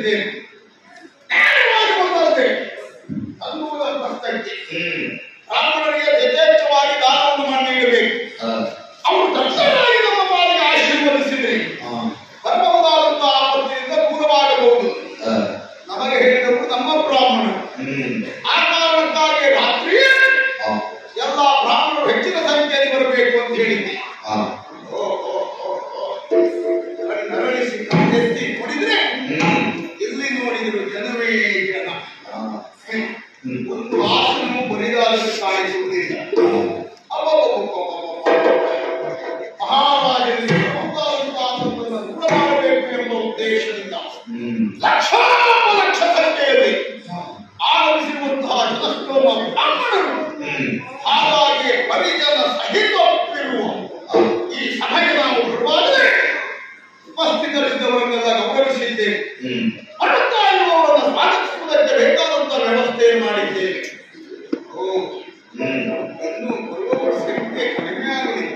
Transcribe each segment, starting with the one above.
ಹೊರಟಿದ್ದೇನೆ ನೇರವಾಗಿ ಬಂದದ್ದೆ ಅನ್ನುವುದಕ್ಕೆ ಹ್ಮ್ ಬ್ರಾಹ್ಮಣರಿಗೆ ಯಥೇಚ್ಛವಾಗಿ ದಾನವನ್ನು ಮಾಡಿ ನೀಡಬೇಕು ಆ, ಅವರು ತಕ್ಷಣವಾಗಿ ನಮ್ಮ ಪಾಲಿಗೆ ಆಶೀರ್ವದಿಸಿದ್ರಿ ಆ, ಬರಬಹುದಾದಂತಹ ಆಪತ್ತಿನಿಂದ ದೂರವಾಗಬಹುದು ಆ, ನಮಗೆ ಹೇಳಿದವರು ನಮ್ಮ ಬ್ರಾಹ್ಮಣ ಹ್ಮ್ ಆ ಕಾರಣಕ್ಕಾಗಿ ರಾತ್ರಿಯೇ ಆ, ಎಲ್ಲ ಬ್ರಾಹ್ಮಣರು ಹೆಚ್ಚಿನ ಸಂಖ್ಯೆಯಲ್ಲಿ ಬರಬೇಕು ಅಂತ ಹೇಳಿದ್ದೆ ಆ, ಓ, ಓ, ಓ, ಓ. ನರಳಿಸಿ ಕಣ್ಣೆತ್ತಿ ಕುಡಿದ್ರೆ ಹ್ಮ್ ಎಲ್ಲಿ ನೋಡಿದ್ರು ಜನವೇ ಜನ ಆ, ಹ್ಮ್. ಹ್ಮ್ ಒಂದು ವಾಸನವು ಬರಿದಾದಲ್ಲಿ ಕಾಣಿಸುವುದಿಲ್ಲ ಅಬ್ಬಬ್ಬಬ್ಬಬ್ಬಬ್ಬಬ್ಬ. ಮಹಾರಾಜರಿಗೆ ಒಂದಾದಂತಹದ್ದನ್ನು ದೂರ ಮಾಡಬೇಕು ಎಂಬ ಉದ್ದೇಶದಿಂದ ಹ್ಮ್ ಲಕ್ಷಾಪಲಕ್ಷ ಸಂಖ್ಯೆಯಲ್ಲಿ ಆಗಮಿಸಿರುವಂತಹ ಜನಸ್ತೋಮ ಬ್ರಾಹ್ಮಣರು ಹ್ಮ್ ಹಾಗಾಗಿ ಪರಿಜನ ಸಹಿತ ಒಪ್ಪಿರುವ ಆ, ಈ ಸಭೆಗೆ ನಾವು ಬರುವಾಗಲೇ ಉಪಸ್ಥಿತರಿದ್ದವರನ್ನೆಲ್ಲ ಗೌರವಿಸಿದ್ದೇವೆ ಹ್ಮ್ ಬರುತ್ತಾ ಇರುವವರನ್ನು ಸ್ವಾಗತಿಸುವುದಕ್ಕೆ ಬೇಕಾದಂತಹ ವ್ಯವಸ್ಥೆಯನ್ನು ಮಾಡಿದ್ದೇವೆ ಓ ಹ್ಮ್ ಇನ್ನು ಬರುವವರ ಸಂಖ್ಯೆ ಕಡಿಮೆ ಆಗಲಿಲ್ಲ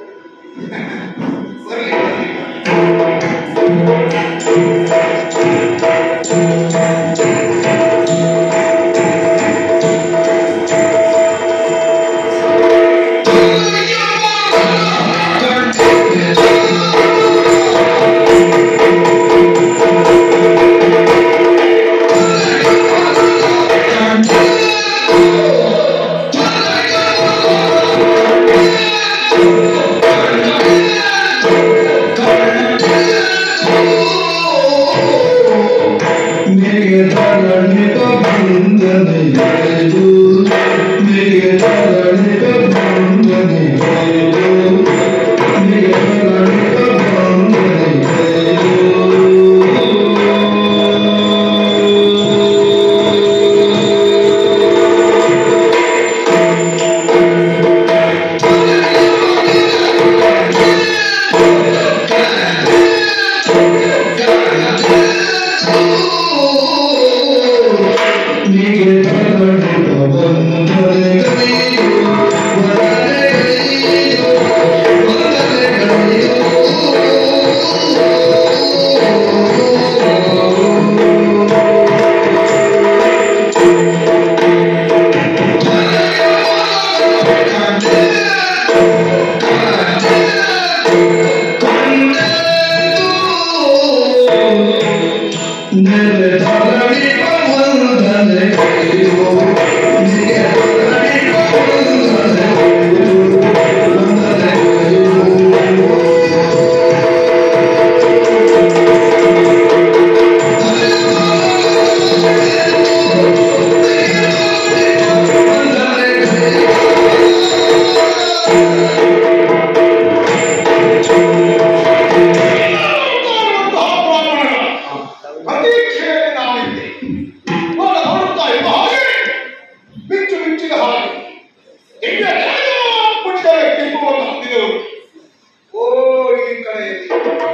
ಬರಲಿ ಬರಲಿ ನಿಗೆ ಧರಣಿತ ಬಂದನೆಯದು ನಿಗೆ ಧರಣಿತ ಬಂದನೆಯದು ನಿಗೆ ಧರಣಿತ ನಿಗೆ ಧರಣಿತ ಬಂದನೆಯದು ನಿಗೆ ಧರಣಿತ ಬಂದನೆಯದು ನಿಗೆ ಧರಣಿತ ಬಂದನೆಯದು ಪ್ರತೀಕ್ಷೆಯಲ್ಲಿ ನಾವಿದ್ದೆ ನೋಡ ನೋಡುತ್ತಾ ಇರುವ ಹಾಗೆ ಬಿಚ್ಚು ಬಿಚ್ಚಿದ ಹಾಗೆ ದಿವ್ಯ ಪುಟ್ಟ ವ್ಯಕ್ತಿತ್ವವನ್ನು ಹೊಂದಿದವರು ಓ ಈ ಕಡೆಯಲ್ಲಿ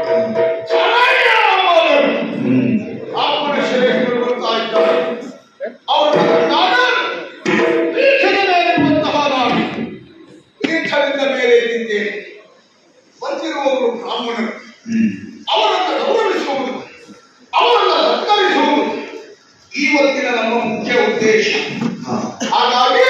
ಛಾಯಾಮಾನರು. ಹ್ಮ್ ಬ್ರಾಹ್ಮಣ ಶ್ರೇಷ್ಠರು ಬರ್ತಾ ಇದ್ದಾರೆ ಅವರು ನಾನು ವೀಕ್ಷದ ಮೇಲಿರುವಂತಹ ನಾನು ವೀಕ್ಷದಿಂದ ಮೇಲೆ ಇದ್ದಿದ್ದೇನೆ ಬಂದಿರುವವರು ಬ್ರಾಹ್ಮಣರು ಹ್ಮ್ ಅವರನ್ನು ಗೌರವಿಸುವುದು ಅವರನ್ನು ಸತ್ಕರಿಸುವುದು ಇವತ್ತಿನ ನಮ್ಮ ಮುಖ್ಯ ಉದ್ದೇಶ ಆ, ಹಾಗಾಗಿ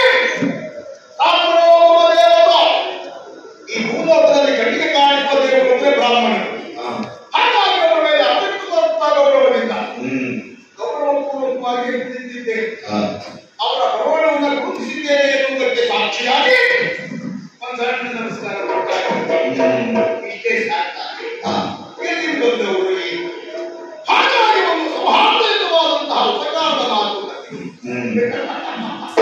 ಬ್ರಾಹ್ಮಣೋ ದೇವತ ಈ ಭೂಲೋಕದಲ್ಲಿ ಕಣ್ಣಿಗೆ ಕಾಣಿಸುವ ದೇವರು ಅಂದ್ರೆ ಬ್ರಾಹ್ಮಣರು ಆ, ಹಾಗಾಗಿ ಅವರ ಮೇಲೆ ಅತ್ಯುತ್ತಮ ಗೌರವದಿಂದ ಹ್ಮ್ ಗೌರವಪೂರ್ವಕವಾಗಿ ನಿಂತಿದ್ದೇನೆ ಆ, ಅವರ ಗೌರವವನ್ನು ಗುರುತಿಸಿದ್ದೇನೆ ಎನ್ನುವುದಕ್ಕೆ ಸಾಕ್ಷಿಯಾಗಿ ಒಂದು ಸಣ್ಣ ನಮಸ್ಕಾರ ಮಾಡ್ತಾ ಇದ್ದೇನೆ. ಹ್ಮ್ ಇಷ್ಟೇ ಸಾಕಾಗಿ ಆ, ಎಲ್ಲಿ ಬಂದವರು ಈಗ? ಹಾಗಾಗಿ ಒಂದು ಸೌಹಾರ್ದಯುತವಾದಂತಹ ಉಪಕಾರದ ಮಾತುಕತೆ ಹ್ಮ್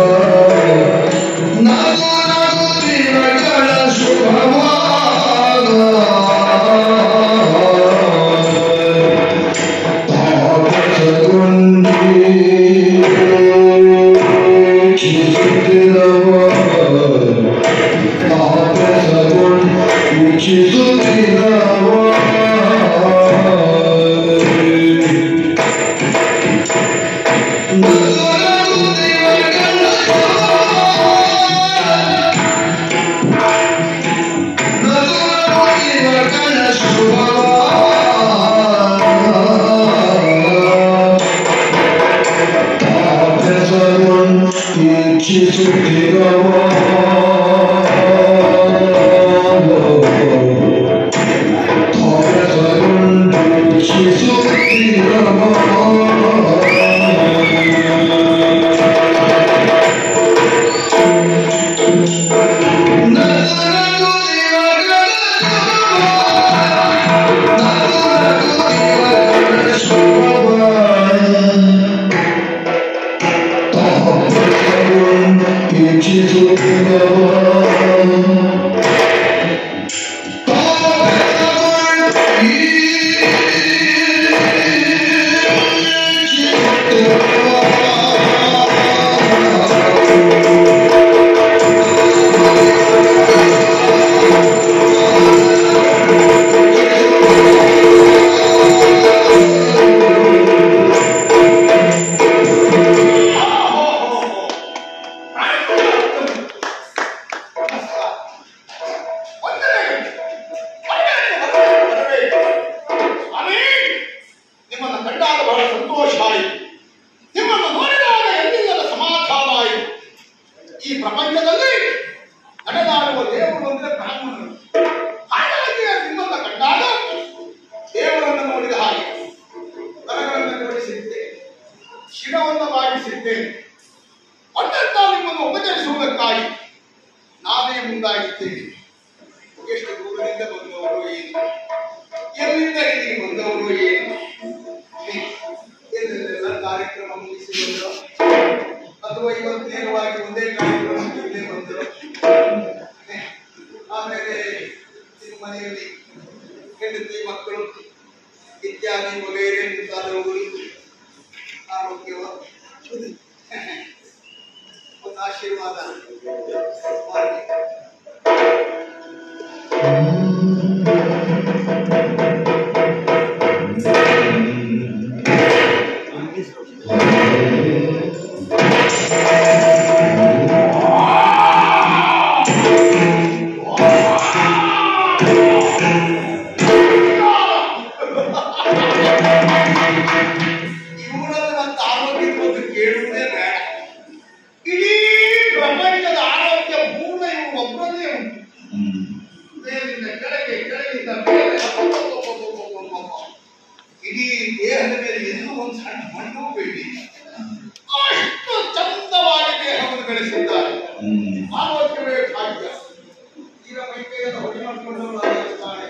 ಶುಭ ಸ್ವಾಮಿ ನಿಮ್ಮನ್ನು ಕಂಡಾಗ ಬಹಳ ಸಂತೋಷ ಆಯಿತು ನಿಮ್ಮನ್ನು ನೋಡಿದಾಗ ಎಲ್ಲಿಲ್ಲದ ಸಮಾಧಾನ ಆಯಿತು ಈ ಪ್ರಪಂಚದಲ್ಲಿ ನಡೆದಾಡುವ ದೇವರು ಅಂದ್ರೆ ಬ್ರಾಹ್ಮಣರು ಹಾಗಾಗಿ ನಿಮ್ಮನ್ನು ಕಂಡಾಗ ದೇವರನ್ನು ನೋಡಿದ ಹಾಗೆ ಕರಗಳನ್ನು ಜೋಡಿಸಿದ್ದೇನೆ ಶಿರವನ್ನು ಬಾಗಿಸಿದ್ದೇನೆ ಅಣ್ಣಂತ ನಿಮ್ಮನ್ನು ಉಪಚರಿಸುವುದಕ್ಕಾಗಿ ನಾನೇ ಮುಂದಾಗಿದ್ದೇನೆ ಎಷ್ಟು ದೂರದಿಂದ ಬಂದವರು ಏನು ಎಲ್ಲಿಂದ ಇಲ್ಲಿಗೆ ಬಂದವರು ಏನು ಎಲ್ಲೆಲ್ಲ ಕಾರ್ಯಕ್ರಮ ಮುಗಿಸಿ ಬಂದರು ಅಥವಾ ಇವತ್ತು ನೇರವಾಗಿ ಒಂದೇ ಕಾರ್ಯಕ್ರಮ ಇಲ್ಲೇ ಬಂದರು ಆಮೇಲೆ ನಿಮ್ಮ ಮನೆಯಲ್ಲಿ ಹೆಂಡತಿ ಮಕ್ಕಳು ಇತ್ಯಾದಿ ವಗೈರೆ ಮುಂತಾದವುಗಳು ಆರೋಗ್ಯವ ಒಂದು ಆಶೀರ್ವಾದ ಮಾಡಿ ಇವುಗಳಲ್ಲಿ ಮತ್ತು ಆರೋಗ್ಯದ ಬಗ್ಗೆ ಕೇಳುವುದೇ ಬೇಡ ಇಡೀ ಪ್ರಪಂಚದ ಆರೋಗ್ಯ ಪೂರ್ಣ ಇವರು ಒಬ್ಬರಲ್ಲೇ ಉಂಟು ಮೇಲಿಂದ ಕೆಳಗೆ ಕೆಳಗಿಂದ ಮೇಲೆ ಅಬ್ಬಬ್ಬಬ್ಬಬ್ಬಬ್ಬಬ್ಬಬ್ಬ. ಇಡೀ ದೇಹದ ಮೇಲೆ ಎಲ್ಲೂ ಒಂದು ಸಣ್ಣ ಮಣ್ಣು ಬೇಡಿ ಅಷ್ಟು ಚಂದವಾಗಿ ದೇಹವನ್ನು ಬೆಳೆಸಿದ್ದಾರೆ ಆರೋಗ್ಯವೇ ಭಾಗ್ಯ ಈಗ ಮೈಕೈಯನ್ನು ಹೊಡಿ ಮಾಡಿಕೊಂಡವರು ಆಗಿರುತ್ತಾರೆ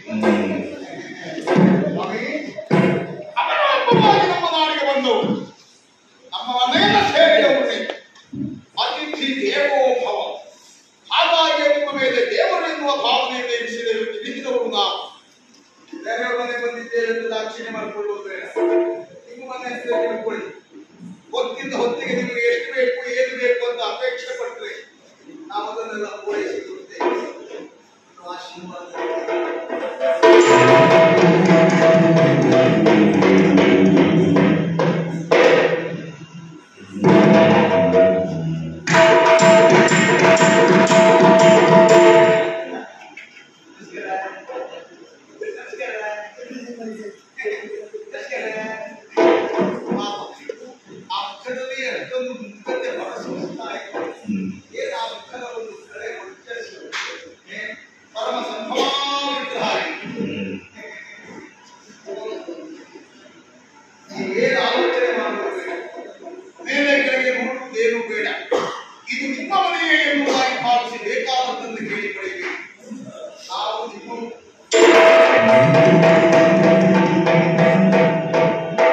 ಸ್ವಾಮಿ, ಅಪರೂಪವಾಗಿ ನಮ್ಮ ನಾಡಿಗೆ ಬಂದವರು ನಮ್ಮ ಮನೆಯ ಸೇರಿದವರೇ ಅತಿಥಿ ದೇವೋ ಭವ ಹಾಗಾಗಿ ನಿಮ್ಮ ಮೇಲೆ ದೇವರು ಎನ್ನುವ ಭಾವನೆಯಿಂದ ಇರಿಸಿದವರು ಇರಿಸಿದವರು ನಾವು ಬೇರೆಯವ್ರ ಮನೆ ಬಂದಿದ್ದೇವೆ ಎಂದು ದಾಕ್ಷಿಣ್ಯ ಮಾಡಿಕೊಳ್ಳುವುದು ಬೇಡ ನಿಮ್ಮ ಮನೆ ಹೆಸರು ತಿಳ್ಕೊಳ್ಳಿ ಹೊತ್ತಿದ್ದ ಹೊತ್ತಿಗೆ ನಿಮಗೆ ಎಷ್ಟು ಬೇಕು ಏನು ಬೇಕು ಅಂತ ಅಪೇಕ್ಷೆ ಪಟ್ಟರೆ ನಾವು ಅದನ್ನೆಲ್ಲ ಪೂರೈಸಿ ಕೊಡ್ತೇವೆ ಇದು ಆಶೀರ್ವಾದ ಆ ಮುಖದಲ್ಲಿ ಅಷ್ಟೊಂದು ಮುಖತೆ ಹೊರಸೂಸ್ತಾ ಇದೆ ಏನು ಆ ಮುಖದ ಒಂದು ಕಡೆ ಉಚ್ಚರಿಸುವುದು ಪರಮ ಸಂಭವಾವಿದ್ದ ಹಾಗೆ ಏನು ಆಲೋಚನೆ ಮಾಡಬೇಕು ಮೇಲೆ ಕೆಳಗೆ ನೋಡುವುದೇನು ಬೇಡ ಇದು ನಿಮ್ಮ ಮನೆಯೇ ಎನ್ನುವುದಾಗಿ ಭಾವಿಸಿ ಬೇಕಾದದ್ದನ್ನು ಕೇಳಿ ಪಡೆಯಬೇಕು ನಾವು ನಿಮ್ಮ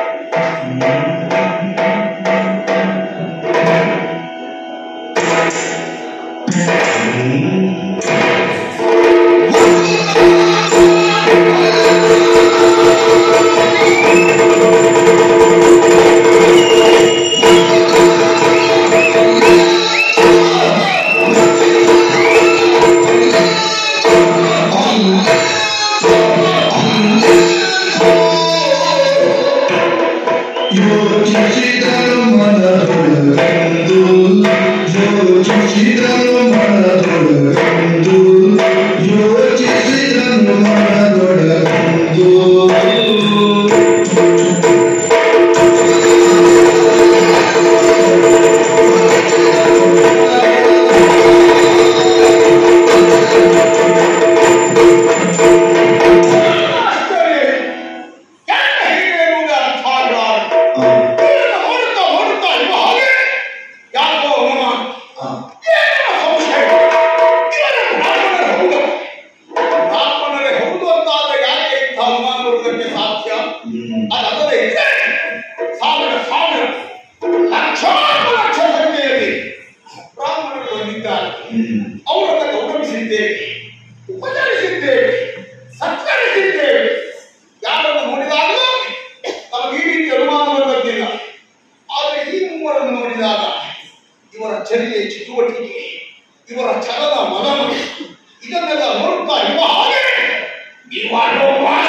ಇವರು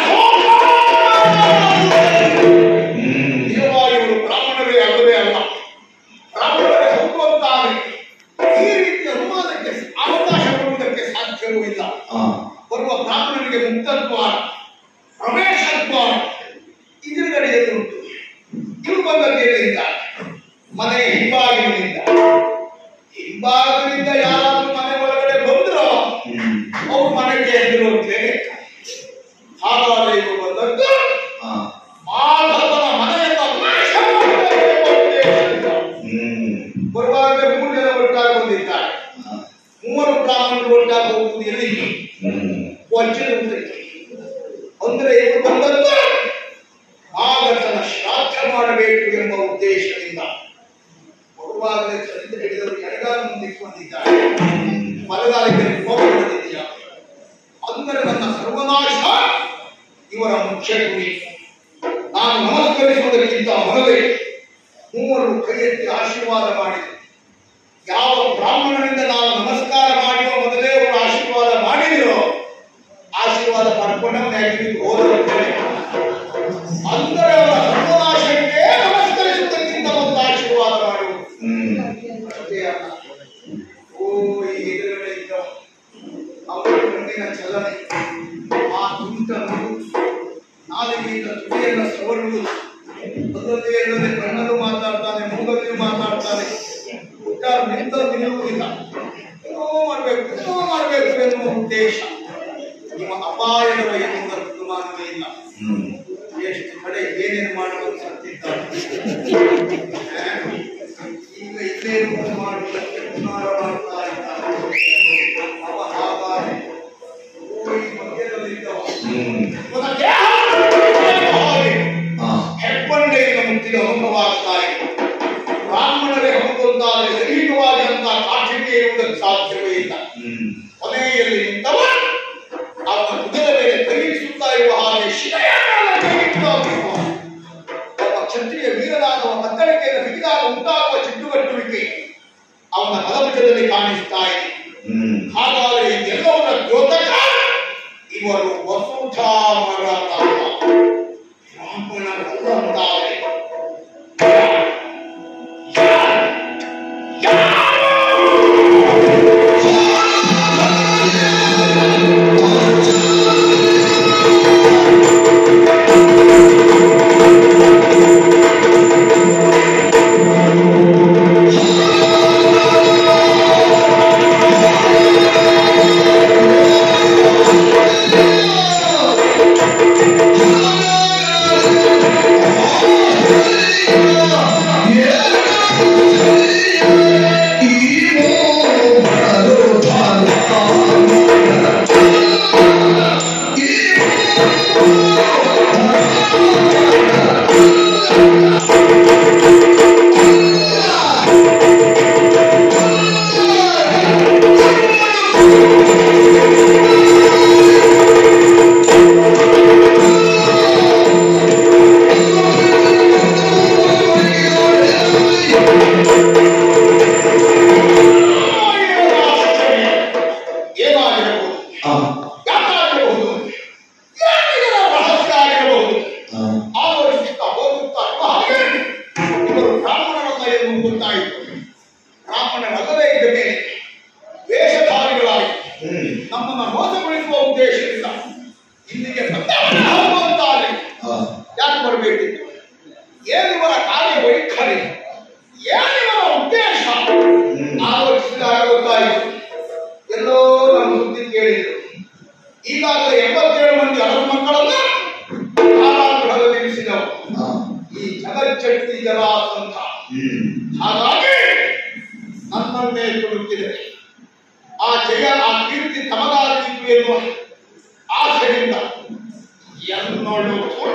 ನಿಜವಾಗಿ ಇವರು ಬ್ರಾಹ್ಮಣರೇ ಅಲ್ಲವೇ ಅಲ್ಲ ಬ್ರಾಹ್ಮಣರೇ ಹೌದು ಅಂತಾದರೆ ಈ ರೀತಿ ಅನುಮಾನಕ್ಕೆ ಅವಕಾಶ ಕೊಡುವುದಕ್ಕೆ ಸಾಧ್ಯವೂ ಇಲ್ಲ ಬರುವ ಬ್ರಾಹ್ಮಣನಿಗೆ ಮುಕ್ತದ್ವಾರ ಪ್ರವೇಶದ್ವಾರ ಎದುರುಗಡೆಯಲ್ಲಿ ಉಂಟು ಇವರು ಬಂದದ್ದೇನಿಲ್ಲ ಮನೆಯ ಹಿಂಭಾಗಿಲಿನಿಂದ ಹಿಂಭಾಗದಿಂದ ಯಾರಾದ್ರೂ ಮನೆ ಒಳಗಡೆ ಬಂದ್ರು ಅವ್ರು ಮನೆಗೆ ಎದುರು ಅಂತೇಳಿ ಹಾಗಾದ್ರೆ ಇವರು ಬಂದದ್ದು ಮಾಧವನ ಮನೆಯಿಂದ ನಾಶ ಮಾಡಬೇಕು ಉದ್ದೇಶದಿಂದ. ಬರುವಾಗ ಮೂರು ಜನ ಒಟ್ಟಾಗಿ ಬಂದಿದ್ದಾರೆ ಮೂವರು ಬ್ರಾಹ್ಮಣರು ಒಟ್ಟಾಗಿ ಹೋಗುವುದು ಎಲ್ಲಿಗೆ ವಂಚನೆ ಅಂದ್ರೆ ಇವರು ಬಂದದ್ದು ಮಾಗತನ ಶ್ರಾದ್ದ ಮಾಡಬೇಕು ಎಂಬ ಉದ್ದೇಶದಿಂದ ಬರುವಾಗಲೇ ಚಂದ್ರ ಹಿಡಿದವರು ಎಡಗಾಲ ಮುಂದಕ್ಕೆ ಬಂದಿದ್ದಾರೆ ಬಲಗಾಲಿಗೆ ಕೋಪ ಬಂದಿದ್ದೀಯ ಅಂದರೆ ನನ್ನ ಸರ್ವನಾಶ ಇವರ ಮುಖ್ಯ ಗುರಿ ನಾನು ನಮಸ್ಕರಿಸುವುದಕ್ಕಿಂತ ಮೊದಲೇ ಮೂವರು ಕೈ ಎತ್ತಿ ಆಶೀರ್ವಾದ ಮಾಡಿದರು ಯಾವ ಬ್ರಾಹ್ಮಣನಿಂದ ನಾನು ನಮಸ್ಕಾರ ಮಾಡುವ ಮೊದಲೇ ಅವರು ಆಶೀರ್ವಾದ ಮಾಡಿದ್ರು ಆಶೀರ್ವಾದ ಪಡ್ಕೊಂಡವನಾಗಿ ಹೋದರೆ ಅಂದರೆ ಅವರ ಸರ್ವನಾಶಕ್ಕೆ ನಮಸ್ಕರಿಸುವುದಕ್ಕಿಂತ ಮೊದಲು ಆಶೀರ್ವಾದ ಮಾಡುವುದು ಅಷ್ಟೇ ಅಲ್ಲ ಓ ಈ ಎದುರುಗಡೆ ಇದ್ದ ಅವರ ಕಣ್ಣಿನ ಚಲನೆ ಆ ತುಂಟ ನಗು ನಾಲಿಗೆಯಿಂದ ತುಟಿಯನ್ನು ಸವರುವುದು ಅದರಲ್ಲೇ ಅಲ್ಲದೆ ಕಣ್ಣಲ್ಲೂ ಮಾತಾಡ್ತಾನೆ ಮೂಗಲ್ಲಿಯೂ ಮಾತಾಡ್ತಾನೆ ಊಟ ನಿಂತ ನಿಲ್ಲುವುದಿಲ್ಲ ಏನೋ ಮಾಡಬೇಕು ಏನೋ ಮಾಡಬೇಕು ಎನ್ನುವ ಉದ್ದೇಶ ನಿಮ್ಮ ಅಪಾಯದ ಎನ್ನುವುದರ ಅನುಮಾನವೇ ಇಲ್ಲ ಎಷ್ಟು ಕಡೆ ಏನೇನು ಮಾಡುವುದು ಸತ್ತಿದ್ದಾರೆ ಈಗ ಇಲ್ಲೇನು ಮಾಡುವುದಕ್ಕೆ ಹುನ್ನಾರ ಮಾಡ್ತಾ ಇದ್ದಾರೆ ಅವ ಹಾಗಾದ್ರೆ ಓ, ಈ ಮಧ್ಯದಲ್ಲಿದ್ದವ ಇವನ ದೇಹ ಹಾಗೆ ಹೆಬ್ಬಂಡೆಯಿಂದ ಮುಟ್ಟಿದ ಅನುಭವಾಗ್ತಾ ಇದೆ ಬ್ರಾಹ್ಮಣರೇ ಹೌದೊಂದಾದರೆ ದೈಹಿಕವಾಗಿ ಅಂತ ಕಾಠಿಣ್ಯ ಇರುವುದಕ್ಕೆ ಸಾಧ್ಯವೇ ಇಲ್ಲ ಕೊನೆಯಲ್ಲಿ ನಿಂತವ ಅವನ ಭುಜದ ಮೇಲೆ ಕೈಯಿರಿಸುತ್ತಾ ಇರುವ ಹಾಗೆ ಶಿಲೆಯ ಮೇಲೆ ಕೈಯಿಟ್ಟು ಹಾಕಿರುವ ಒಬ್ಬ ಕ್ಷತ್ರಿಯ ವೀರನಾಗುವ ಕತ್ತಳಿಕೆಯನ್ನು ಹಿಡಿದಾಗ ಉಂಟಾಗುವ ಚಿಟ್ಟುಗಟ್ಟುವಿಕೆ ಅವನ ಬಲಭುಜದಲ್ಲಿ ಕಾಣಿಸ್ತಾ ಇದೆ ಹಾಗಾದರೆ ಇದೆಲ್ಲವರ ದ್ಯೋತಕ ಇವರು ವಸುಧಾಮರತ ಬ್ರಾಹ್ಮಣರಲ್ಲ ಅಂತಾರೆ ಏನಾಗಿರಬಹುದು ಯಾಕಾಗಿರಬಹುದು ಏನಿದರ ರಹಸ್ಯ ಆಗಿರಬಹುದು ಆವರಿಸುತ್ತಾ ಹೋಗುತ್ತಾ ಇರುವ ಹಾಗೆ ಇವರು ಬ್ರಾಹ್ಮಣರಲ್ಲ ಎಂದು ಗೊತ್ತಾಯಿತು ಬ್ರಾಹ್ಮಣರಲ್ಲದೇ ಇದ್ದ ಮೇಲೆ ವೇಷಧಾರಿಗಳಾಗಿ ನಮ್ಮನ್ನು ಮೋಸಗೊಳಿಸುವ ಉದ್ದೇಶದಿಂದ ಇಲ್ಲಿಗೆ ಬಂದವನ ಹೋಗುವಂತಾಗಲಿ ಯಾಕೆ ಬರಬೇಕಿತ್ತು ಏನಿವರ ಕಾರ್ಯ ವೈಖರಿ ಏನಿವರ ಉದ್ದೇಶ ಆಲೋಚಿಸಿದಾಗ ಗೊತ್ತಾಯಿತು ಎಲ್ಲೋ ನಮ್ಮ ಸುದ್ದಿ ಕೇಳಿದ್ರು ಈಗಾಗಲೇ ಎಂಬತ್ತೇಳು ಮಂದಿ ಅರಸ ಮಕ್ಕಳನ್ನ ಕಾರಾಗೃಹದಲ್ಲಿ ಇರಿಸಿದವು ಈ ಜಗಚ್ಚಟ್ಟಿ ಜಲಾಸಂತ ಹಾಗಾಗಿ ನನ್ನನ್ನೇ ತುಡುಕಿದೆ ಆ ಜಯ ಆ ಕೀರ್ತಿ ತಮಗಾಗಿತ್ತು ಎನ್ನುವ ಆಸೆಯಿಂದ ಎನ್ನೋಳು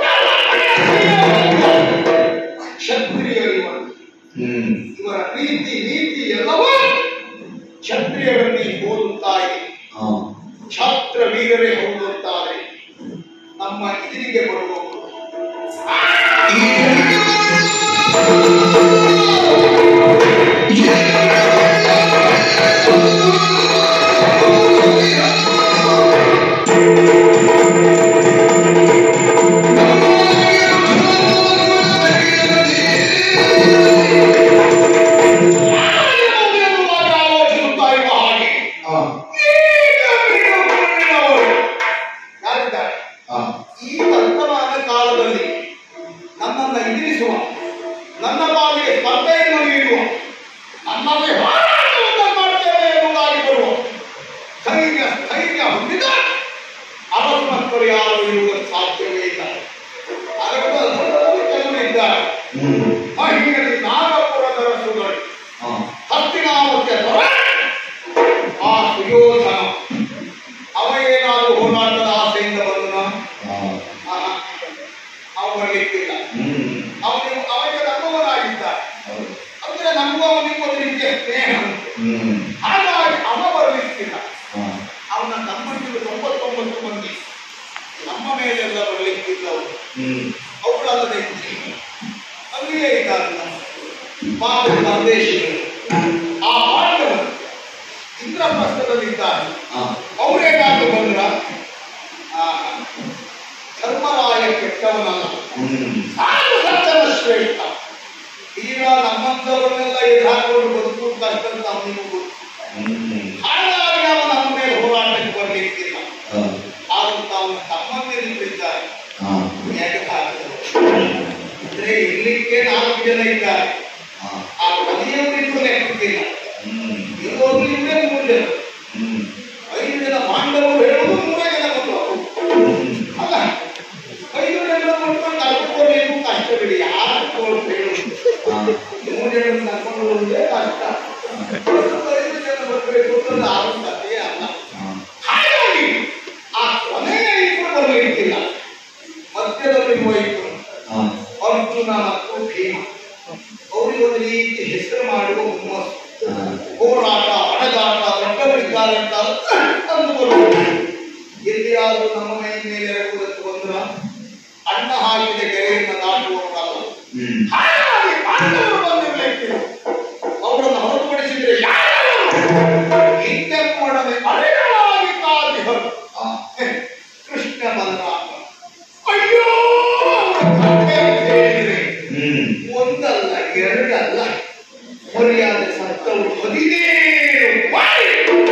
ಕ್ಷತ್ರಿಯರಿವರು ಇವರ ಪ್ರೀತಿ ನೀತಿ ಎಲ್ಲವೂ ಕ್ಷತ್ರಿಯರನ್ನೇ ಹೋಲುತ್ತಾ ಇದೆ ಛಾತ್ರ ವೀರರೇ ಹೌದುತ್ತಾರೆ ನಮ್ಮ ಎದುರಿಗೆ ಬರುವವರು Yeah. ಹಾ ಈ ವರ್ತಮಾನ ಕಾಲದಲ್ಲಿ ನನ್ನನ್ನು ಎದುರಿಸುವ ನನ್ನ ಪಾಲಿಗೆ ಸ್ಪರ್ಧೆಯನ್ನು ನೀಡುವ ನನ್ನಲ್ಲಿ ಹೋರಾಟವನ್ನು ಮಾಡ್ತೇನೆ ಎಂಬುದಾಗಿ ಬರುವ ಧೈರ್ಯ ಸ್ಥೈರ್ಯ ಹೊಂದಿದ ಅವರ ಮಕ್ಕಳು ಯಾರು ಇರುವುದು ಸಾಧ್ಯವೇ ಇಲ್ಲ ಅದರಲ್ಲಿ ಕೆಲವರಿದ್ದಾರೆ ಹ್ಮ್ ಮಹಿಳೆಯರಲ್ಲಿ ನಾಗಪುರದ ರಸುಗಳು ಹಾ ಹತ್ತಿನಾಮಕ್ಕೆ ದೊರ ಆ ಸುಯೋಧನ ಅವ ಏನಾದರೂ ಹೋರಾಟದ ಆಸೆಯಿಂದ ಬಂದನ ಹಾ ಅವ ಬರ್ಲಿಕ್ಕಿಲ್ಲ ಹ್ಮ್ ಅವನು ಅವನಿಗೆ ನಮ್ಮವನಾಗಿದ್ದಾನೆ ಹೌದು ಅಂದ್ರೆ ನಮಗೂ ಅವನಿಗೆ ಒಂದು ರೀತಿಯ ಸ್ನೇಹ ಉಂಟು. ಹ್ಮ್ ಹಾಗಾಗಿ ಅವ ಬರ್ಲಿಕ್ಕಿಲ್ಲ ಹಾ ಅವನ ತಮ್ಮಂದಿರು ತೊಂಬತ್ತೊಂಬತ್ತು ಮಂದಿ ನಮ್ಮ ಮೇಲೆಲ್ಲ ಬರ್ಲಿಕ್ಕಿದ್ದವರು ಹ್ಮ್ ಅವರಲ್ಲದೆ ಅಲ್ಲಿಯೇ ಇದ್ದಾರೆ ನಮ್ಮ ಪಾಪ ಪರದೇಶಿಗಳು ಆ ಪಾಂಡವರು ಇಂದ್ರಪ್ರಸ್ಥದಲ್ಲಿದ್ದಾರೆ ಹಾ ಅವರೇನಾದ್ರು ಬಂದ್ರ ಆ, ಧರ್ಮರಾಯ ಕೆಟ್ಟವನಲ್ಲ ಹ್ಮ್ ಸಾಧು ಸಜ್ಜನ ಶ್ರೇಷ್ಠ ಈಗ ನಮ್ಮಂಥವರನ್ನೆಲ್ಲ ಎದುರಾಕೊಂಡು ಬದುಕುವುದು ಕಷ್ಟ ಅಂತ ಅವನಿಗೂ ಗೊತ್ತು ಹ್ಮ್ ಹಾಗಾಗಿ ಅವ ನಮ್ಮ ಮೇಲೆ ಹೋರಾಟಕ್ಕೆ ಬರಲಿಕ್ಕಿಲ್ಲ ಹಾ ಆದಂತ ಅವನ ತಮ್ಮಂದಿರಿದ್ದಾರೆ ಹಾ ಹೇಗೆ ಹಾಕಿದರು ಅಂದ್ರೆ ಇರ್ಲಿಕ್ಕೆ ನಾಲ್ಕು ಜನ ಇದ್ದಾರೆ ಹಾ ಆ ಮನೆಯವರಿಗೂ ಲೆಕ್ಕಕ್ಕಿಲ್ಲ ಹ್ಮ್ ಇರೋದು ಇವರೇ ಮೂರು ಜನ ಹ್ಮ್ ಐದು ಜನ ಪಾಂಡವರು ಹೇಳೋದು ಮೂರೇ ಜನ ಬಂದವರು ಹ್ಮ್ ಅಲ್ಲ ಐದು ಜನ ಮಾಡ್ಕೊಂಡು ಕರ್ಕೊಂಡು ಕಷ್ಟ ಬಿಡಿ ಯಾರು ಕೊಟ್ಟು ಹೇಳುದು ಹಾ ಮೂರು ಜನ ಕರ್ಕೊಂಡು ಹೋಗುದೇ ಕಷ್ಟ ಐದು ಜನ ಬರ್ಬೇಕು ಅಂತಂದ್ರೆ ಆರು ಕಥೆಯೇ ಅಲ್ಲ ಹಾ ಹಾಗಾಗಿ ಆ ಕೊನೆಯ ಇಬ್ಬರು ಬರಲಿಕ್ಕಿಲ್ಲ ಮಧ್ಯದಲ್ಲಿ ಹೋಯಿತು ಹಾ ಅರ್ಜುನ ಮತ್ತು ಭೀಮ ಅವರಿಗೆ ಒಂದು ರೀತಿ ಹೆಸರು ಮಾಡುವ ಹುಮ್ಮಸ್ಸು ಹಾ ಹೋರಾಟ ಹಣದಾಟ ದೊಡ್ಡವರಿದ್ದಾರೆ ಅಂತ ಅಂದುಕೊಳ್ಳುವುದು ಎಲ್ಲಿಯಾದರೂ ನಮ್ಮ ಮೈ ಮೇಲೆ ಇರುವುದಕ್ಕೆ ಬಂದ್ರ ಅಣ್ಣ ಹಾಕಿದ ಗೆರೆಯನ್ನು ದಾಟುವವರಲ್ಲ ಹ್ಮ್ ಹಾಗಾಗಿ ಪಾಂಡವರು ಬಂದಿರಲಿಕ್ಕಿಲ್ಲ ಅವರನ್ನು ಹೊರತುಪಡಿಸಿದ್ರೆ ಯಾರು ಹಿಂದೆ ಮಾಡದೆ ಅರೆಗಳಾಗಿ ಕಾದಿಹರು ಹಾ ಕೃಷ್ಣ ಬಲರಾಮ ಅಯ್ಯೋ ಕಥೆ ಹೇಳಿದ್ರೆ ಹ್ಮ್ ಒಂದಲ್ಲ ಎರಡಲ್ಲ ಮರ್ಯಾದೆ ಸತ್ತವರು ಹದಿನೇಳು ಬಾರಿ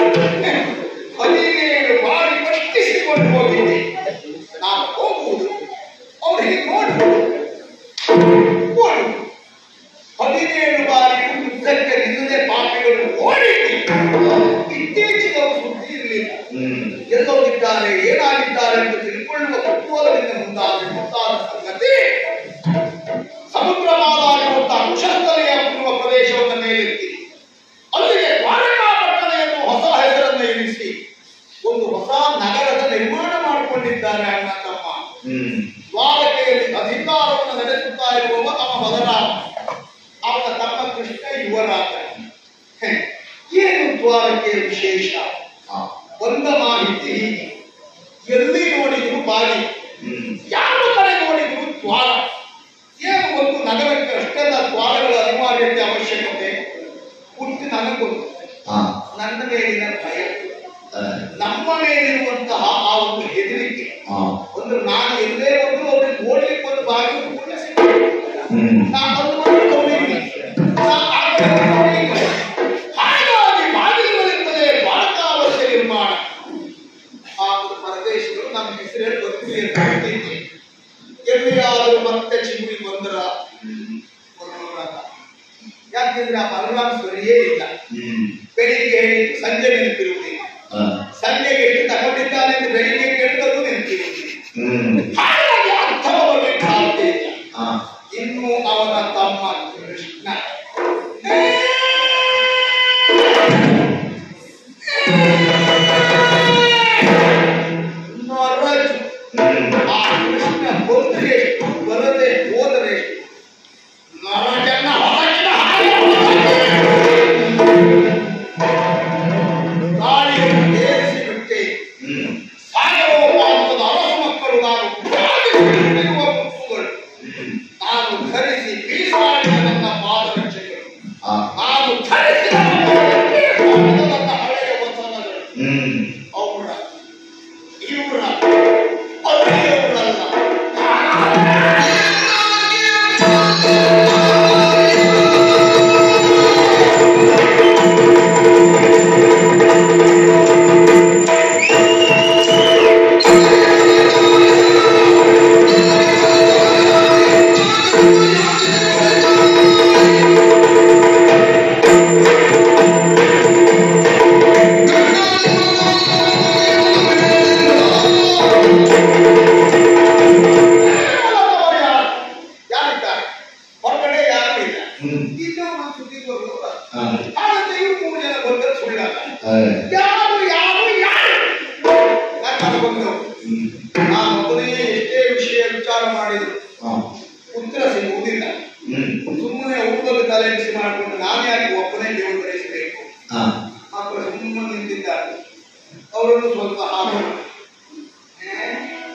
ಹದಿನೇಳು ಬಾರಿ ಪಟ್ಟಿಸಿಕೊಂಡು ಹೋಗಿದ್ದೆ ನಾನು ಹೋಗುವುದು ಅವ್ರು ಹೀಗೆ ನೋಡುವುದು ನೋಡು ಹದಿನೇಳು ಬಾರಿ ಯುದ್ಧಕ್ಕೆ ನಿಲ್ಲದೆ ಪಾಪಿಗಳು ಓಡಿದ್ದೆ ಇತ್ತೀಚೆಗೆ ಅವರು ಸುದ್ದಿ ಇರಲಿಲ್ಲ ಹ್ಮ್ ಎಲ್ಲೋಗಿದ್ದಾರೆ ಏನಾಗಿದ್ದಾರೆ ಎಂದು ತಿಳ್ಕೊಳ್ಳುವ ಕುತೂಹಲದಿಂದ ಮುಂದಾದ ಮುಂತಾದ ಸಂಗತಿ ಸಮುದ್ರ ಮಾಲಾಗಿರುವಂತಹ ಕುಶಸ್ಥಲೆಯ ಪೂರ್ವ ಪ್ರದೇಶವನ್ನು ಮೇಲೆತ್ತಿ ಅಲ್ಲಿಗೆ ದ್ವಾರಕಾಪಟ್ಟಣ ಎನ್ನುವ ಹೊಸ ಹೆಸರನ್ನು ಇರಿಸಿ ಒಂದು ಹೊಸ ನಗರದ ನಿರ್ಮಾಣ ಮಾಡಿಕೊಂಡಿದ್ದಾರೆ ಅಣ್ಣ ತಮ್ಮ ಹ್ಮ್ ದ್ವಾರಕೆಯಲ್ಲಿ ಅಧಿಕಾರವನ್ನು ನಡೆಸುತ್ತಾ ಇರುವವ ತಮ್ಮ ಬಲರಾಮ ಅವನ ತಮ್ಮ ಕೃಷ್ಣ ಯುವರಾಜ ಹೆ, ಏನು ದ್ವಾರಕೆಯ ವಿಶೇಷ ಹಾ ಒಂದ ಮಾಹಿತಿ ಹೀಗೆ ಎಲ್ಲಿ ನೋಡಿದ್ರು ಬಾಗಿ ಹ್ಮ್ ಯಾವ ಕಡೆ ನೋಡಿದ್ರು ದ್ವಾರ ಏನು ಒಂದು ನಗರಕ್ಕೆ ಅಷ್ಟೆಲ್ಲ ದ್ವಾರಗಳ ಅನಿವಾರ್ಯತೆ ಅವಶ್ಯಕತೆ ಹುಟ್ಟಿ ನನಗೊತ್ತು ಹಾ ನನ್ನ ಮೇಲಿನ ಭಯ ಹಾ ನಮ್ಮ ಮೇಲಿರುವಂತಹ ಆ ಒಂದು ಹೆದರಿಕೆ ಹಾ ಒಂದು ನಾನು ಎಲ್ಲೇ ಬಂದ್ರು ಅವ್ರಿಗೆ ನೋಡ್ಲಿಕ್ಕೆ ಒಂದು ಬಾಗಿಲು ಕೂಡ ಸಿಗ್ತದೆ. ಹ್ಮ್ ನಾನು ಅದು ಬಂದು ನೋಡಿದ್ದೀನಿ. ನಾನು ಆ ಕಡೆ ನೋಡಿದ್ದೀನಿ. ಹಾಗಾಗಿ ಬಾಗಿಲುಗಳಿಂದಲೇ ದ್ವಾರಕಾವರ್ಷ ನಿರ್ಮಾಣ ಆ ಒಂದು ಪ್ರದೇಶಗಳು ನಮ್ಮ ಹೆಸರೇ ಗೊತ್ತಿದೆ ಅಂತ ಹೇಳ್ತೀನಿ. ಎಲ್ಲಿಯಾದರೂ ಮತ್ತೆ ಚಿಗುರಿ ಬಂದ್ರ ಹ್ಮ್ ಬರೋಣ. ಯಾಕೆಂದ್ರೆ ಆ ಬಲರಾಮ ಸರಿಯೇ ಇಲ್ಲ ಹ್ಮ್ ಬೆಳಿಗ್ಗೆ ಹೇಳಿದ್ದು ಸಂಜೆ ನೆನಪಿರುವುದಿಲ್ಲ ಹಾ ಸಂಜೆಗೆ ಎಷ್ಟು ತಗೊಂಡಿದ್ದಾನೆ ಎಂದು ಬೆಳಿಗ್ಗೆ ಕೇಳಿದರೂ ನೆನಪಿರುವುದಿಲ್ಲ ಹ್ಮ್ ಹಾಗಾಗಿ ಅರ್ಥವ ಬರಲಿಕ್ಕೆ ಸಾಧ್ಯ ಇಲ್ಲ ಹಾ ಇನ್ನು ಅವನ ತಮ್ಮ ಕೃಷ್ಣ ನರಜು. ಹ್ಮ್ ಆ ಕೃಷ್ಣ ಬಂದರೆ ಎಷ್ಟು, ಬರದೆ ಹೋದರೆ ಎಷ್ಟು. ನರಜನ ಹೊರಗಿನ ಹಾಗೆ ಗಾಳಿಯನ್ನು ಏರಿಸಿಬಿಟ್ಟೆ ಹ್ಮ್ ಸಾಗರೋ ಪಾಪದ ಅರಸು ಮಕ್ಕಳು ನಾನು ಕಾದಿರುವ ಮುತ್ತುಗಳು ಹ್ಮ್ ನಾನು ಧರಿಸಿ ಬೀಸಾಡಿದ ನನ್ನ ಪಾದರಕ್ಷೆಗಳು ಹಾ ನಾನು ಧರಿಸಿದ ನನ್ನ ಹಳೆಯ ವಚನಗಳು ಹ್ಮ್ ಅವರ ಇವರ ಅಲ್ಲಿಯವರಲ್ಲ ನಾನು ಒಬ್ಬನೇ ಎಷ್ಟೇ ವಿಷಯ ವಿಚಾರ ಮಾಡಿದ್ರು ಹಾ. ಉತ್ತರ ಸಿಗುವುದಿಲ್ಲ ಹ್ಮ್. ಸುಮ್ಮನೆ ಊಟದಲ್ಲಿ ತಲೆಬಿಸಿ ಮಾಡಿಕೊಂಡು ನಾನು ಯಾಕೆ ಒಬ್ಬನೇ ದೇವರು ಗ್ರಹಿಸಬೇಕು ಹಾ. ಮಕ್ಕಳು ಸುಮ್ಮನೆ ನಿಂತಿದ್ದಾರೆ ಅವರನ್ನು ಸ್ವಲ್ಪ ಹಾಕೋಣ ಏ?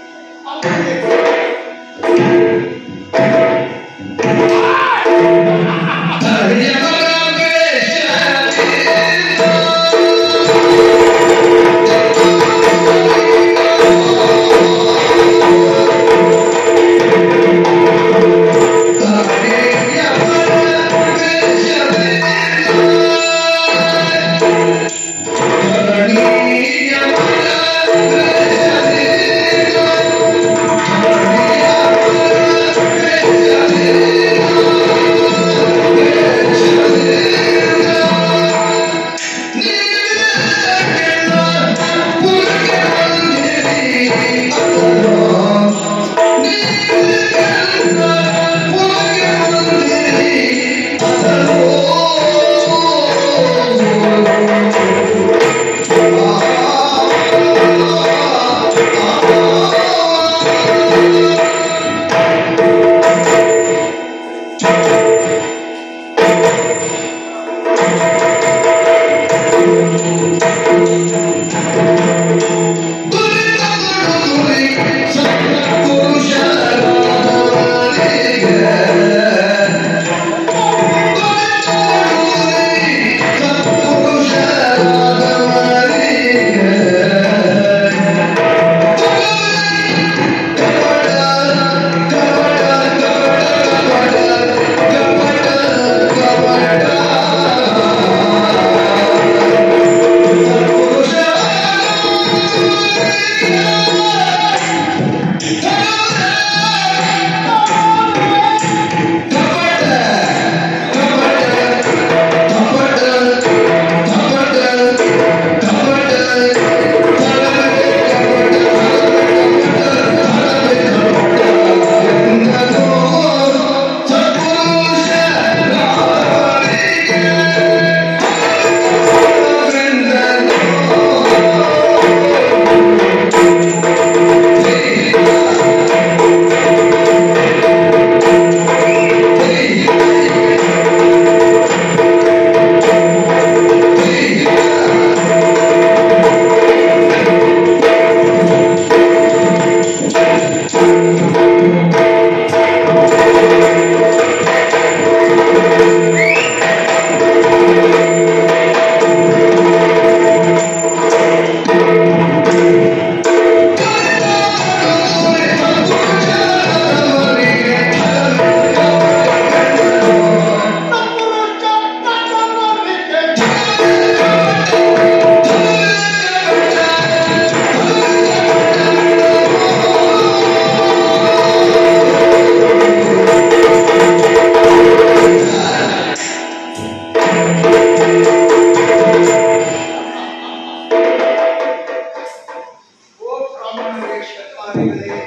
ಓ ಬ್ರಾಹ್ಮಣ ವೇಷಧಾರಿಗಳೇ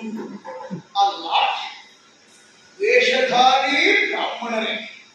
ಅಲ್ಲ ವೇಷಧಾರಿ ಬ್ರಾಹ್ಮಣರೇ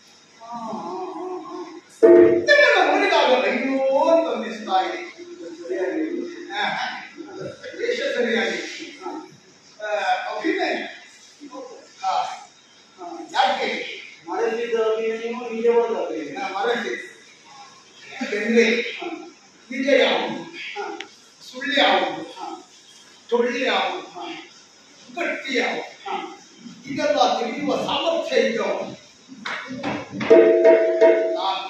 ನಿಮ್ಮನ್ನು ನೋಡಿದಾಗ ಅಯ್ಯೋ ಅಂತ ಅನ್ನಿಸ್ತಾ ಇದೆ ಆ, ವೇಷ ಸರಿಯಾಗಿ ಆ, ಅಭಿನಯ ಆ, ಆ, ಯಾಕೆ ಮರೆತಿದ್ದ ಅಭಿನಯವು ನಿಜವಾದ ಅಭಿನಯ ನಾ ಮರಳಿ ಬೆಂಡೆ ನಿಜ ಯಾವುದು ಸುಳ್ಳು ಯಾವುದು ಟೊಳ್ಳು ಯಾವುದು ಗಟ್ಟಿ ಯಾವುದು ಇದೆಲ್ಲ ತಿಳಿಯುವ ಸಾಮರ್ಥ್ಯ ಇದ್ದವ ನಾನು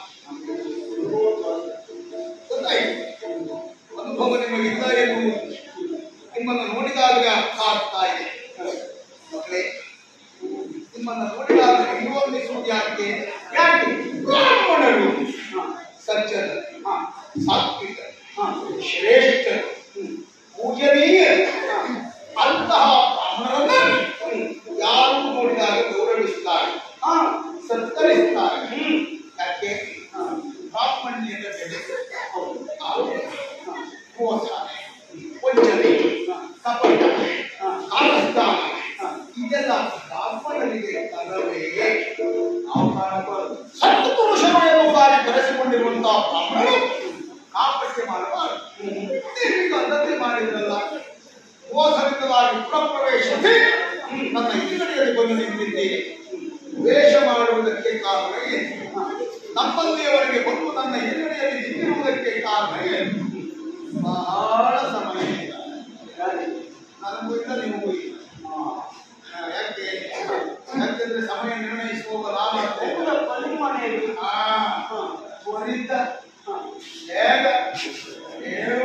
ಗೊತ್ತಾಯ್ತು ಅನುಭವ ನಿಮಗಿಲ್ಲ ಎನ್ನುವುದು ನಿಮ್ಮನ್ನು ನೋಡಿದಾಗ ಅರ್ಥ ಆಗ್ತಾ ಇದೆ ಮಕ್ಕಳೇ ನಿಮ್ಮನ್ನು ನೋಡಿದಾಗ ಅಯ್ಯೋ ಅನ್ನಿಸುವುದು ಯಾಕೆ ಯಾಕೆ ಬ್ರಾಹ್ಮಣರು ಸಜ್ಜನರು ಸಾತ್ವಿಕರು ಶ್ರೇಷ್ಠರು ಪೂಜನೀಯರು ಅಂತಹ ಬ್ರಾಹ್ಮಣರನ್ನ ಯಾರು ನೋಡಿದಾಗ ಗೌರವಿಸ್ತಾರೆ ಸತ್ಕರಿಸ್ತಾರೆ ಯಾಕೆ ಬ್ರಾಹ್ಮಣ್ಯದ ಬೆಲೆ ಅವರು ಮೋಸ ವಂಚನೆ ಕಪಟ ಕಾಲಸ್ಥಾನ ಇದೆಲ್ಲ ಬ್ರಾಹ್ಮಣರಿಗೆ ತರವೇ ನಾವು ಕಾಣಬಾರದು ಸತ್ಪುರುಷರು ಎಂಬುದಾಗಿ ಬೆಳೆಸಿಕೊಂಡಿರುವಂತಹ ಬ್ರಾಹ್ಮಣರು ಕಾಪಟ್ಯ ಮಾಡಬಾರದು ನೀವು ಅದನ್ನೇ ಮಾಡಿದ್ರಲ್ಲ ಮೋಸದಿಂದ ಎಂಬುದಾಗಿ ಪುರಪ್ರವೇಶಿಸಿ ನನ್ನ ಹಿನ್ನಡೆಯಲ್ಲಿ ಬಂದು ನಿಂತಿದ್ದೀನಿ ವೇಷ ಮಾಡುವುದಕ್ಕೆ ಕಾರಣ ಏನು ನಮ್ಮಲ್ಲಿಯವರೆಗೆ ಬಂದು ನನ್ನ ಹಿನ್ನಡೆಯಲ್ಲಿ ನಿಂತಿರುವುದಕ್ಕೆ ಕಾರಣ ಏನು ಬಹಳ ಸಮಯ ಇಲ್ಲ ನನಗೂ ಇಲ್ಲ ನಿಮಗೂ ಇಲ್ಲ ಆ, ಯಾಕೆ ಯಾಕೆಂದ್ರೆ ಸಮಯ ನಿರ್ಣಯಿಸುವ ನಾನು ಮನೆಯಲ್ಲಿ ಆ, ತ್ವರಿತ ಬೇಗ ಏನು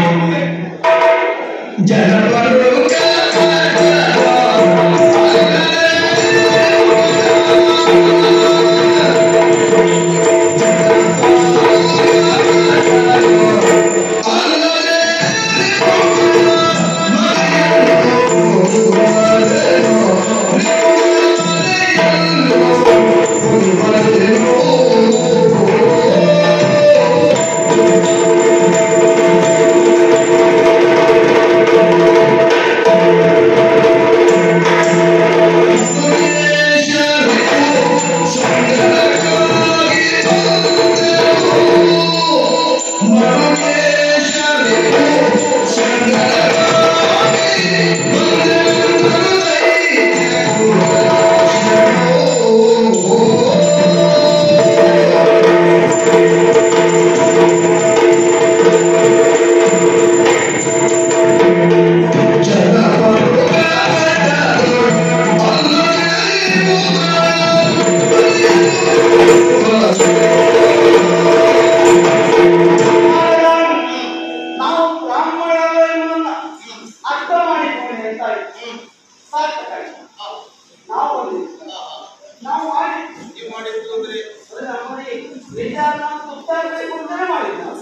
ನಾವು ಬ್ರಾಹ್ಮಣರು ಎನ್ನುವುದನ್ನ ಅರ್ಥ ಮಾಡಿಕೊಂಡು ಹೇಳ್ತಾ ಇದ್ದೀವಿ. ಸಾರ್ಥಕಾಯ್ತು. ನಾವು ಬಂದಿದ್ದು. ನಾವು ಮಾಡಿ ನೀವು ಮಾಡಿದ್ದು ಅಂದ್ರೆ ನಮ್ಮಲ್ಲಿ ವಿಚಾರ ಸುತ್ತಾಡಬೇಕು ಅಂತಲೇ ಮಾಡಿದ್ದು ನಾವು.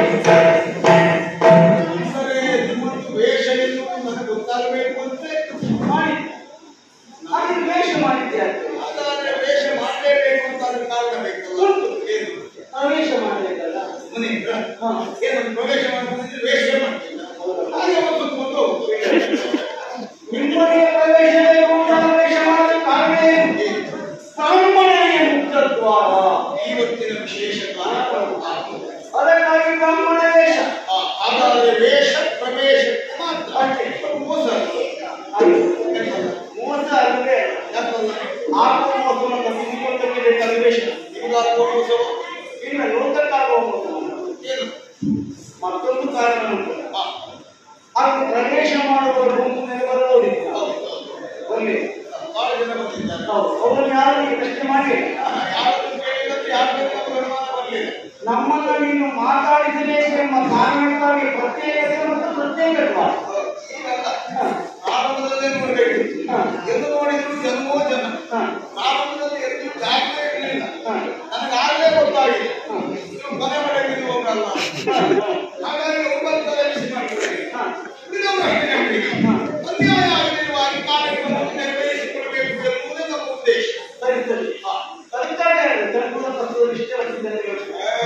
ಅಂದರೆ ನಿಮ್ಮದು ವೇಷ ಎನ್ನುವುದು ನನಗೆ ಗೊತ್ತಾಗಬೇಕು ಅಂದ್ರೆ ಮಾಡಿದ್ದು. ಹಾಗೆ ವೇಷ ಮಾಡಿದ್ದೆ ಆಗ್ತದೆ. ಹಾಗಾದ್ರೆ ವೇಷ ಮಾಡಲೇಬೇಕು ಅಂತ ಅದಕ್ಕೆ ಕಾರಣ ಬೇಕಲ್ಲ ಏನು ಪ್ರವೇಶ ಮಾಡಬೇಕಲ್ಲ ಮುನಿ ಹಾ. ಏನು ಪ್ರವೇಶ ಮಾಡ್ಕೊಂಡ್ರೆ ವೇಷ ಮಾಡ್ತಿಲ್ಲ ಹಾಗೆ ಒಂದು ಒಂದು ನಿಮ್ಮನೆಯ ಪ್ರವೇಶ ಬೇಕು ಅಂತ ಪ್ರವೇಶ ಮಾಡಲು ಕಾರಣ ಏನು? ಬ್ರಾಹ್ಮಣನಿಗೆ ಮುಕ್ತ ದ್ವಾರ ಇವತ್ತಿನ ವಿಶೇಷ ಕಾರಣ ಅದಕ್ಕಾಗಿ ಬ್ರಾಹ್ಮಣ ವೇಷ ಆ, ಹಾಗಾದ್ರೆ ವೇಷ ಪ್ರವೇಶಕ್ಕೆ ಮಾತ್ರ ಅಷ್ಟೇ. ಮೋಸ ಅದು ಮೋಸ ಅಂದ್ರೆ ಯಾಕಲ್ಲ ಆಗುವ ಮೋಸವನ್ನು ತಿದ್ದುಕೊಳ್ಳಕ್ಕೆ ಬೇಕಾದ ವೇಷ ನಿಮಗಾಗುವ ಮೋಸವು ಇನ್ನು ಲೋಕಕ್ಕಾಗುವ ಮೋಸ ಏನು ಮತ್ತೊಂದು ಕಾರಣ ಉಂಟು ಆ, ಹಾಗೂ ಪ್ರವೇಶ ಮಾಡುವ ಗುಂಪು ಮೇಲೆ ಬರೋದಿಲ್ಲ ಹೌದು, ಹೌದು. ಬರಲಿ ಬಹಳ ಜನ ಬಂದಿದ್ದಾರೆ ಅವರನ್ನು ಯಾರು ನೀವು ಪ್ರಶ್ನೆ ಮಾಡಿ ಯಾರನ್ನು ಕೇಳಿದ್ರೆ ಯಾರು ಬೇಕಾದ್ರೂ ಅನುಮಾನ ಬರಲಿಲ್ಲ ನಮ್ಮನ್ನು ನೀನು ಮಾತಾಡಿಸಬೇಕೆಂಬ ಕಾರಣಕ್ಕಾಗಿ ಪ್ರತ್ಯೇಕತೆ ಮತ್ತು ಪ್ರತ್ಯೇಕತ್ವ ಈಗಲ್ಲ ಪ್ರಾರಂಭದಲ್ಲೇ ನೋಡಬೇಕು ಹಾ. ಎಂದು ನೋಡಿದ್ರು ಜನವೋ ಜನ ಹಾ. ಪ್ರಾರಂಭದಲ್ಲಿ ಎಂದು ದಾಖಲೆ ಇರಲಿಲ್ಲ ಹಾ. ನನಗಾಗಲೇ ಗೊತ್ತಾಗಿದೆ ಹಾ. ನೀವು ಮನೆ ಮನೆಗೆ ಹೋಗಲ್ಲ ಹಾ. ಹಾಗಾಗಿ ಒಬ್ಬರ ಬಿಸಿ ಮಾಡ್ತಾರೆ ಹಾ. ಉಳಿದವರು ಅಷ್ಟೇ ನಂಬಿಕೆ. ಅನ್ಯಾಯ ಆಗಲಿರುವ ಈ ಕಾರ್ಯಕ್ರಮವನ್ನು ನೆರವೇರಿಸಿಕೊಳ್ಬೇಕು ಎನ್ನುವುದೇ ನಮ್ಮ ಉದ್ದೇಶ ಸರಿ ಸರಿ ಅದಕ್ಕಾಗಿ ಧರ್ಮದ ತತ್ವದ ನಿಷ್ಠೆ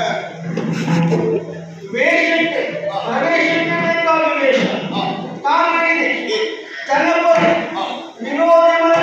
ವೇಷಕ್ಕೆ ಪ್ರವೇಶಕ್ಕೆ ಬೇಕಾದ ವೇಷ ಕಾರಣ ಇದೆ ಜನಪದ ವಿನೋದ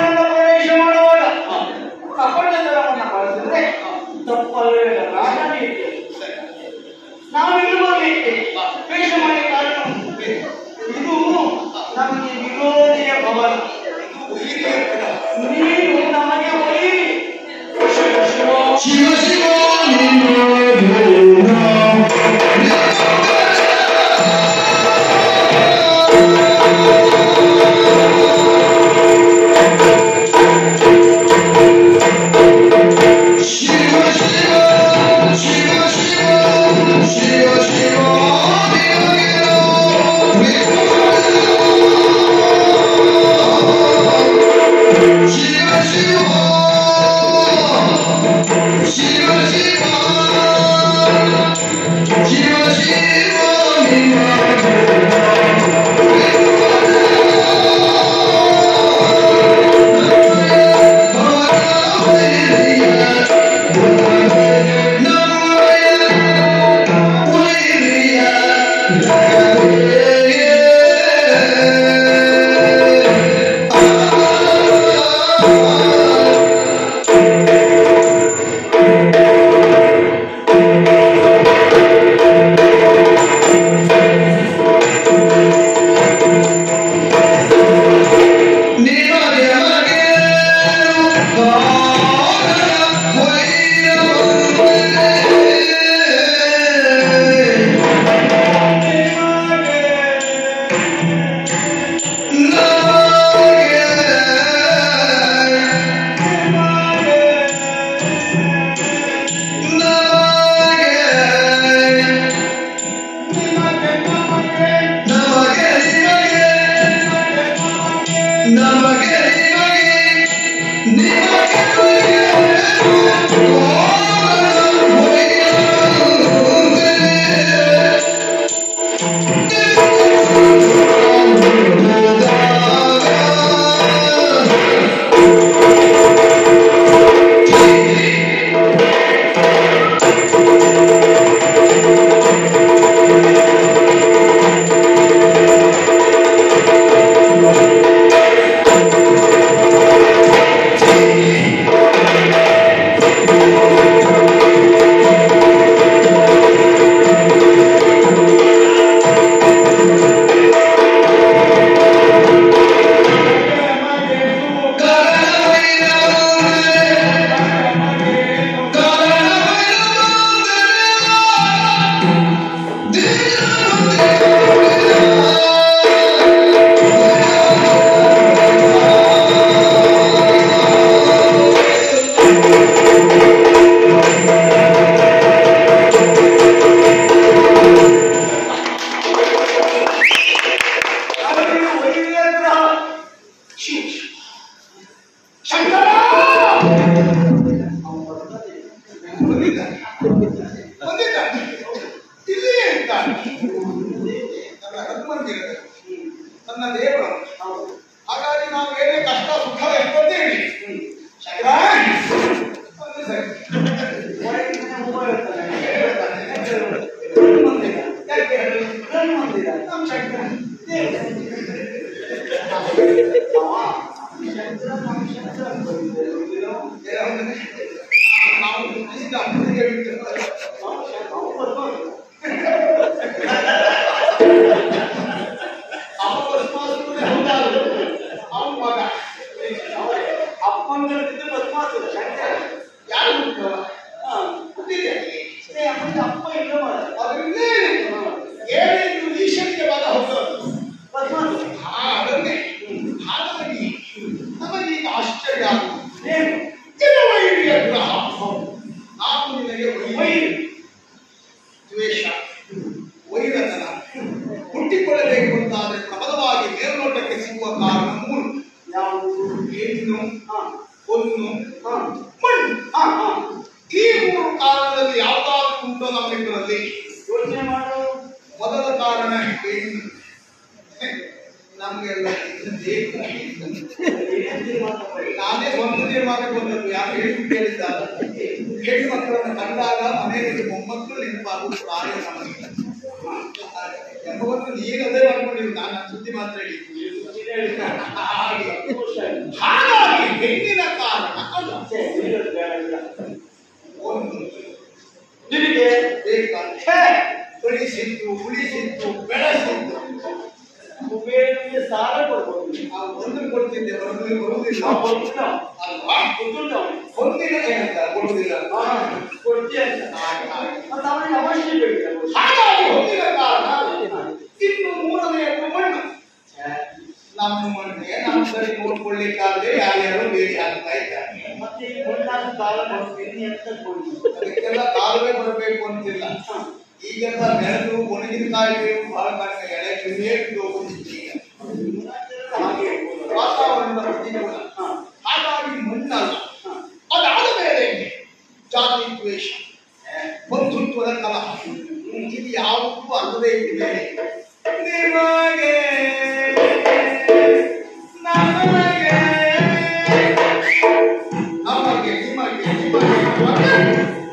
ನಮಗೆ ನಿಮಗೆ ಶಂಕರ ಬಂದಿದ್ದಾನೆ ಬಂದಿದ್ದಾನೆ ಇಲ್ಲಿಯೇ ಇದ್ದಾನೆ ನನ್ನ ಹನುಮಂದಿರ ನನ್ನ ದೇವರು ಹಾಗಾಗಿ ನಾವು ಏನೇ ಕಷ್ಟ ಸುಖ ಎಷ್ಟೊಂದೇ ಹೇಳಿ ಶಂಕರ ಬಂದು ಸರಿ. ಯಾಕೆ ಹೇಳು? ನಮ್ಮ ಶಂಕರ ನಾವು ಹುಟ್ಟಿಸಿದ ಅಪ್ಪನಿಗೆ ಬಿಟ್ಟು ಅವ ಬಸ್ಮಾಸುರನೇ ಹೌದಾದ್ರು. ಅವನ ಮಗ ಯಾರು ಹುಟ್ಟಿದವ? ಹುಟ್ಟಿದ್ಯಾಕೆ? ಅದು ಇಲ್ಲೇ ಇದೆ. ಏನಿದ್ರು ಈಶನಿಗೆ ಮಗ ಹುಟ್ಟೋದು. ಹಾ, ಅದನ್ನೇ. ಹಾಗಾಗಿ ನಮಗೀಗ ಆಶ್ಚರ್ಯ ಆಗುವುದು. ಇದು ವೈರಿಯ ಗ್ರಹ. ನಾವು ನಿನಗೆ ವೈರಿ. ದ್ವೇಷ ವೈರತನ ಹುಟ್ಟಿಕೊಳ್ಳಬೇಕು ಅಂತಾದರೆ ಪ್ರಬಲವಾಗಿ ಮೇಲ್ನೋಟಕ್ಕೆ ಸಿಗುವ ಕಾರಣ ಮೂರು ಹೆಣ್ಣು ಹೊನ್ನು ಮಣ್ಣು ಈ ಮೂರು ಕಾರಣದಲ್ಲಿ ಯಾವ್ದಾದ್ರು ಉಂಟೋ ನಮ್ಮಿಬ್ಬರಲ್ಲಿ ಮೊದಲ ಕಾರಣ ಹೆಣ್ಣು ನಮ್ಗೆಲ್ಲ ಇದು ಬೇಕು ನಾನೇ ಸ್ವಂತ ತೀರ್ಮಾನ ಬಂದದ್ದು ಯಾರು ಹೇಳಿ ಕೇಳಿದ್ದಾರೆ ಹೆಣ್ಣು ಮಕ್ಕಳನ್ನು ಕಂಡಾಗ ಮನೆಯಲ್ಲಿ ಮೊಮ್ಮಕ್ಕಳು ನೆನಪಾಗುವುದು ಪ್ರಾಯ ನಮಗೆ ಎಂಬುವತ್ತು ನೀನು ಅದೇ ಮಾಡ್ಕೊಂಡಿದ್ದು ನಾನು ನನ್ನ ಸುದ್ದಿ ಮಾತ್ರ ಹೇಳಿದ್ದು ಹಾಗೆ. ಹಾಗಾಗಿ ಹೆಣ್ಣಿನ ಕಾರಣ ಅಲ್ಲ ಒಂದು ಬೇಕಾದ ಉಳಿಸಿದ್ದು ಉಳಿಸಿದ್ದು ಬೆಳೆಸಿದ್ದು ಸಾಲ ಕೊಡ್ಬೋದು ಆ ಒಂದು ಕೊಡ್ತಿದ್ದೆ ಬರುವುದಿಲ್ಲ ಬರುವುದಿಲ್ಲ ನಾವು ಕೊಡ್ತಿಲ್ಲ ಅಲ್ವಾ ಗೊತ್ತುಂಟು ಅವನಿಗೆ. ಒಂದಿನ ಏನಂತ ಕೊಡುವುದಿಲ್ಲ ಹಾ, ಕೊಡ್ತೀಯ ಅಂತ. ಹಾಗೆ, ಹಾಗೆ. ಮತ್ತೆ ಅವನಿಗೆ ಅವಶ್ಯ ಬೇಕಿಲ್ಲ ಹಾಗಾಗಿ ಹೊಂದಿದ ಕಾರಣ ಇನ್ನು ಮೂರನೆಯದು ಮಣ್ಣು ನಮ್ಮ ಮಣ್ಣೆ ನಮ್ಮ ಸರಿ ನೋಡ್ಕೊಳ್ಳಿಕ್ಕಾಗದೆ ಯಾರ್ಯಾರು ಬೇಡಿ ಹಾಕ್ತಾ ಇದ್ದಾರೆ ಮತ್ತೆ ಈ ಮಣ್ಣಾದ ಸಾಲ ಕೊಡ್ತೀನಿ ಅಂತ ಕೊಡಿ ಅದಕ್ಕೆಲ್ಲ ಕಾಲುವೆ ಬರಬೇಕು ಅಂತಿಲ್ಲ ಈಗೆಲ್ಲ ನೆರೆದು ಒಣಗಿನಕಾಯಿ ಬೇವು ಬಹಳ ಕಡಿಮೆ ಎಳೆ ಕಡಿಮೆ ಬಿದ್ದು ಹೋಗುತ್ತಿದೆ ಈಗ. ಹಾಗೆ ವಾತಾವರಣದ ಪ್ರತಿಕೂಲ ಹಾಗಾಗಿ ಮಣ್ಣಲ್ಲ ಅದಾದ ಮೇಲೆ ಜಾತಿ ದ್ವೇಷ ಬಂಧುತ್ವದ ಕಲಹ ಇದು ಯಾವತ್ತೂ ಅಲ್ಲದೆ ಇದೆ ನಿಮಗೆ ನಮಗೆ ನಮಗೆ ನಿಮಗೆ ನಿಮಗೆ